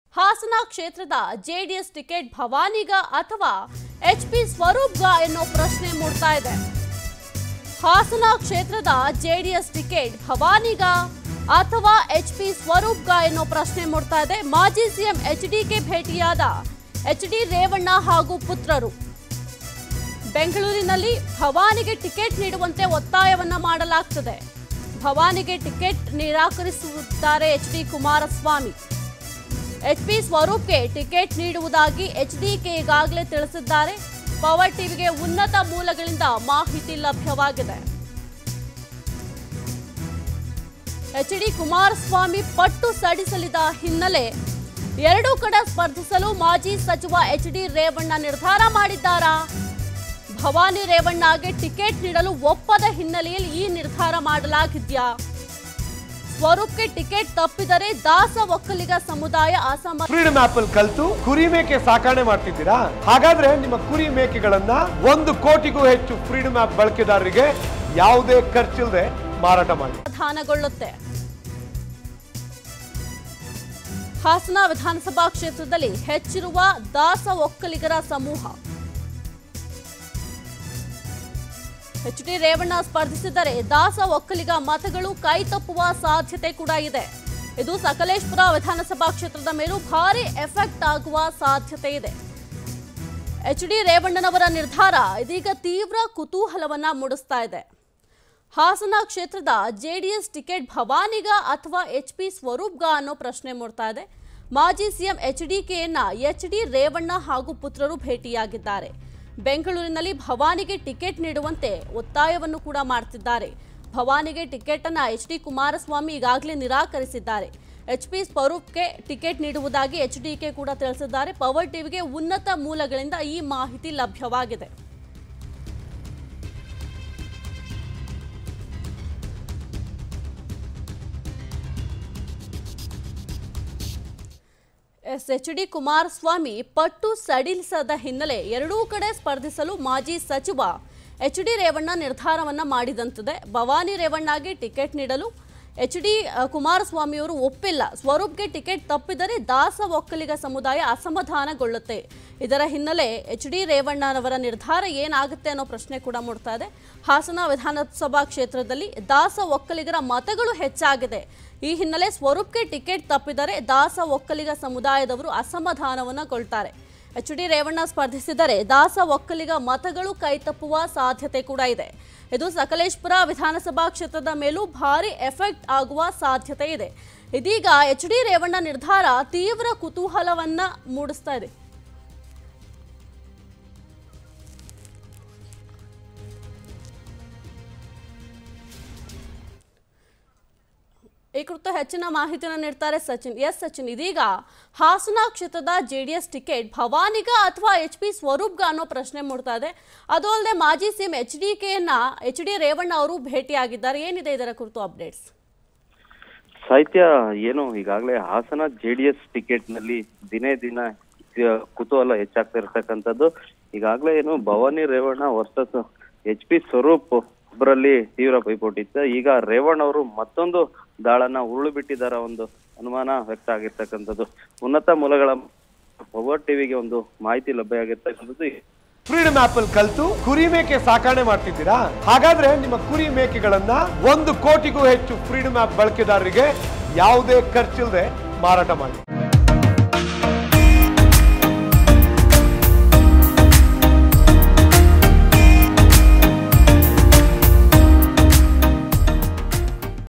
ಹಾಸನ ಕ್ಷೇತ್ರದ JDS ticket ಭವಾನಿಗ ಅಥವಾ H P ಸ್ವರೂಪ್ಗ ಎನ್ನೋ ಪ್ರಶ್ನೆ ಮೂಡ್ತಾ ಇದೆ ಹಾಸನ ಕ್ಷೇತ್ರದ ಜೆಡಿಎಸ್ ಟಿಕೆಟ್ ಭವಾನಿಗ ಅಥವಾ ಎಚ್ ಪಿ ಸ್ವರೂಪ್ಗ ಎನ್ನೋ ಪ್ರಶ್ನೆ ಮೂಡ್ತಾ ಇದೆ ಮಾಜಿ ಸಿಎಂ ಎಚ್ ಡಿಕೆ ಭೇಟಿಯಾದ ಎಚ್ ಡಿ ರೇವಣ್ಣ ಹಾಗೂ ಪುತ್ರರು ಬೆಂಗಳೂರಿನಲ್ಲಿ ಭವಾನಿಗೆ ಟಿಕೆಟ್ ನೀಡುವಂತೆ ಒತ್ತಾಯವನ್ನ ಮಾಡಲಾಗ್ತದೆ ಭವಾನಿಗೆ ಟಿಕೆಟ್ ನಿರಾಕರಿಸುತ್ತಾರೆ H D Kumaraswamy H P ಸ್ವರೂಪ್ಗೆ ಟಿಕೆಟ್ ನೀಡುವುದಾಗಿ ಎಚ್ ಡಿಕೆ ಈಗಾಗಲೇ ತಿಳಿಸಿದ್ದಾರೆ ಪವರ್ ಟಿವಿಗೆ ಉನ್ನತ ಮೂಲಗಳಿಂದ ಮಾಹಿತಿ ಲಭ್ಯವಾಗಿದೆ ಎಚ್ ಡಿ ಕುಮಾರಸ್ವಾಮಿ ಪಟ್ಟು ಸಡಿಸಲಿದ ಹಿನ್ನೆಲೆ ಎರಡೂ ಕಡೆ ಸ್ಪರ್ಧಿಸಲು ಮಾಜಿ ಸಚಿವ ಎಚ್ ಡಿ ರೇವಣ್ಣ ನಿರ್ಧಾರ ಮಾಡಿದ್ದಾರಾ ಭವಾನಿ ರೇವಣ್ಣಗೆ ಟಿಕೆಟ್ ನೀಡಲು ಒಪ್ಪದ ಹಿನ್ನೆಲೆಯಲ್ಲಿ ಈ ನಿರ್ಧಾರ ಮಾಡಲಾಗಿದ್ಯಾ ಸ್ವರೂಪ್ಗೆ ಟಿಕೆಟ್ ತಪ್ಪಿದರೆ ದಾಸ ಒಕ್ಕಲಿಗ ಸಮುದಾಯ ಅಸಮ ಫ್ರೀಡಮ್ ಆಪ್ ಅಲ್ಲಿ ಕಲ್ತು ಕುರಿ ಮೇಕೆ ಸಾಕಣೆ ಮಾಡ್ತಿದ್ದೀರಾ ಹಾಗಾದ್ರೆ ನಿಮ್ಮ ಕುರಿ ಮೇಕೆಗಳನ್ನ ಒಂದು ಕೋಟಿಗೂ ಹೆಚ್ಚು ಫ್ರೀಡಮ್ ಆಪ್ ಬಳಕೆದಾರರಿಗೆ ಯಾವುದೇ ಖರ್ಚಿಲ್ಲದೆ ಮಾರಾಟ ಮಾಡಿ ಸಮಾಧಾನಗೊಳ್ಳುತ್ತೆ ಹಾಸನ ವಿಧಾನಸಭಾ ಕ್ಷೇತ್ರದಲ್ಲಿ ಹೆಚ್ಚಿರುವ ದಾಸ ಒಕ್ಕಲಿಗರ ಸಮೂಹ ಎಚ್ ಡಿ ರೇವಣ್ಣ ಸ್ಪರ್ಧಿಸಿದರೆ ದಾಸ ಒಕ್ಕಲಿಗ ಮತಗಳು ಕೈತಪ್ಪುವ ಸಾಧ್ಯತೆ ಕೂಡ ಇದೆ ಇದು ಸಕಲೇಶ್ಪುರ ವಿಧಾನಸಭಾ ಕ್ಷೇತ್ರದ ಮೇಲೂ ಭಾರಿ ಎಫೆಕ್ಟ್ ಆಗುವ ಸಾಧ್ಯತೆ ಇದೆ ಎಚ್ ಡಿ ರೇವಣ್ಣನವರ ನಿರ್ಧಾರ ಇದೀಗ ತೀವ್ರ ಕುತೂಹಲವನ್ನ ಮೂಡಿಸ್ತಾ ಇದೆ ಹಾಸನ ಕ್ಷೇತ್ರದ ಜೆಡಿಎಸ್ ಟಿಕೆಟ್ ಭವಾನಿಗ ಅಥವಾ ಎಚ್ ಪಿ ಸ್ವರೂಪ್ಗ ಅನ್ನೋ ಪ್ರಶ್ನೆ ಮೂಡ್ತಾ ಇದೆ ಮಾಜಿ ಸಿಎಂ ಎಚ್ ಡಿಕೆಯನ್ನ ಎಚ್ ಡಿ ರೇವಣ್ಣ ಹಾಗೂ ಪುತ್ರರು ಭೇಟಿಯಾಗಿದ್ದಾರೆ ಬೆಂಗಳೂರಿನಲ್ಲಿ ಭವಾನಿಗೆ ಟಿಕೆಟ್ ನೀಡುವಂತೆ ಒತ್ತಾಯವನ್ನು ಕೂಡ ಮಾಡ್ತಿದ್ದಾರೆ ಭವಾನಿಗೆ ಟಿಕೆಟ್ ಅನ್ನ ಎಚ್ ಡಿ ಕುಮಾರಸ್ವಾಮಿ ಈಗಾಗಲೇ ನಿರಾಕರಿಸಿದ್ದಾರೆ ಎಚ್ ಪಿ ಸ್ವರೂಪ್ಗೆ ಟಿಕೆಟ್ ನೀಡುವುದಾಗಿ ಎಚ್ ಡಿಕೆ ಕೂಡ ತಿಳಿಸಿದ್ದಾರೆ ಪವರ್ ಟಿವಿಗೆ ಉನ್ನತ ಮೂಲಗಳಿಂದ ಈ ಮಾಹಿತಿ ಲಭ್ಯವಾಗಿದೆ ಎಸ್ ಎಚ್ ಡಿ ಕುಮಾರಸ್ವಾಮಿ ಪಟ್ಟು ಸಡಿಲಿಸದ ಹಿನ್ನೆಲೆ ಎರಡೂ ಕಡೆ ಸ್ಪರ್ಧಿಸಲು ಮಾಜಿ ಸಚಿವ ಎಚ್ ಡಿ ರೇವಣ್ಣ ನಿರ್ಧಾರವನ್ನ ಮಾಡಿದಂತಿದೆ ಭವಾನಿ ರೇವಣ್ಣಗೆ ಟಿಕೆಟ್ ನೀಡಲು ಎಚ್ ಡಿ ಕುಮಾರಸ್ವಾಮಿಯವರು ಒಪ್ಪಿಲ್ಲ ಸ್ವರೂಪ್ಗೆ ಟಿಕೆಟ್ ತಪ್ಪಿದರೆ ದಾಸ ಒಕ್ಕಲಿಗ ಸಮುದಾಯ ಅಸಮಾಧಾನಗೊಳ್ಳುತ್ತೆ ಇದರ ಹಿನ್ನೆಲೆ ಎಚ್ ಡಿ ರೇವಣ್ಣನವರ ನಿರ್ಧಾರ ಏನಾಗುತ್ತೆ ಅನ್ನೋ ಪ್ರಶ್ನೆ ಕೂಡ ಮೂಡ್ತಾ ಇದೆ ಹಾಸನ ವಿಧಾನಸಭಾ ಕ್ಷೇತ್ರದಲ್ಲಿ ದಾಸ ಒಕ್ಕಲಿಗರ ಮತಗಳು ಹೆಚ್ಚಾಗಿದೆ ಈ ಹಿನ್ನೆಲೆ ಸ್ವರೂಪ್ಗೆ ಟಿಕೆಟ್ ತಪ್ಪಿದರೆ ದಾಸ ಒಕ್ಕಲಿಗ ಸಮುದಾಯದವರು ಅಸಮಾಧಾನವನ್ನಗೊಳ್ತಾರೆ ಎಚ್ ಡಿ ರೇವಣ್ಣ ಸ್ಪರ್ಧಿಸಿದರೆ ದಾಸ ಒಕ್ಕಲಿಗ ಮತಗಳು ಕೈತಪ್ಪುವ ಸಾಧ್ಯತೆ ಕೂಡ ಇದೆ ಇದು ಸಕಲೇಶ್ಪುರ ವಿಧಾನಸಭಾ ಕ್ಷೇತ್ರದ ಮೇಲೂ ಭಾರಿ ಎಫೆಕ್ಟ್ ಆಗುವ ಸಾಧ್ಯತೆ ಇದೆ ಇದೀಗ ಎಚ್ ಡಿ ರೇವಣ್ಣ ನಿರ್ಧಾರ ತೀವ್ರ ಕುತೂಹಲವನ್ನ ಮೂಡಿಸ್ತಾ ಇದೆ ಈ ಕುರಿತು ಹೆಚ್ಚಿನ ಮಾಹಿತಿಯನ್ನು ನೀಡ್ತಾರೆ ಸಚಿನ್ ಎಸ್ ಸಚಿನ್ ಇದೀಗ ಹಾಸನ ಕ್ಷೇತ್ರದ ಜೆಡಿಎಸ್ ಟಿಕೆಟ್ ಭವಾನಿಗ ಅಥವಾ ಎಚ್ ಪಿ ಸ್ವರೂಪ್ಗ ಅನ್ನೋ ಪ್ರಶ್ನೆ ಮೂಡ್ತಾ ಇದೆ ಅದು ಅಲ್ಲದೆ ಮಾಜಿ ಸಿಎಂ ಎಚ್ ಡಿ ಕೆಯನ್ನ ಎಚ್ ಡಿ ರೇವಣ್ಣ ಅವರು ಭೇಟಿಯಾಗಿದ್ದಾರೆ ಏನಿದೆ ಇದರ ಕುರಿತು ಅಪ್ಡೇಟ್ಸ್ ಸಾಹಿತ್ಯ ಏನು ಈಗಾಗಲೇ ಹಾಸನ ಜೆಡಿಎಸ್ ಟಿಕೆಟ್ ನಲ್ಲಿ ದಿನೇ ದಿನ ಆ, ಕುತೂಹಲ ಹೆಚ್ಚಾಗ್ತಾ ಇರ್ತಕ್ಕಂಥದ್ದು ಈಗಾಗಲೇ ಏನು Bhavani Revanna versus H P Swaroop ಒಬ್ಬರಲ್ಲಿ ತೀವ್ರ ಪೈಪೋಟಿ ಇತ್ತು ಈಗ ರೇವಣ್ಣ ಅವರು ಮತ್ತೊಂದು ದಾಳನ್ನ ಉರುಳು ಬಿಟ್ಟಿದ್ದಾರ ಒಂದು ಅನುಮಾನ ವ್ಯಕ್ತ ಆಗಿರ್ತಕ್ಕಂಥದ್ದು ಉನ್ನತ ಮೂಲಗಳ ಪವರ್ ಟಿವಿಗೆ ಒಂದು ಮಾಹಿತಿ ಲಭ್ಯ ಆಗಿರ್ತಕ್ಕಂಥದ್ದು ಫ್ರೀಡಮ್ ಆಪ್ ಅಲ್ಲಿ ಕಲ್ತು ಕುರಿ ಮೇಕೆ ಸಾಕಣೆ ಮಾಡ್ತಿದ್ದೀರಾ ಹಾಗಾದ್ರೆ ನಿಮ್ಮ ಕುರಿ ಮೇಕೆಗಳನ್ನ ಒಂದು ಕೋಟಿಗೂ ಹೆಚ್ಚು ಫ್ರೀಡಮ್ ಆಪ್ ಬಳಕೆದಾರರಿಗೆ ಯಾವುದೇ ಖರ್ಚಿಲ್ಲದೆ ಮಾರಾಟ ಮಾಡಿ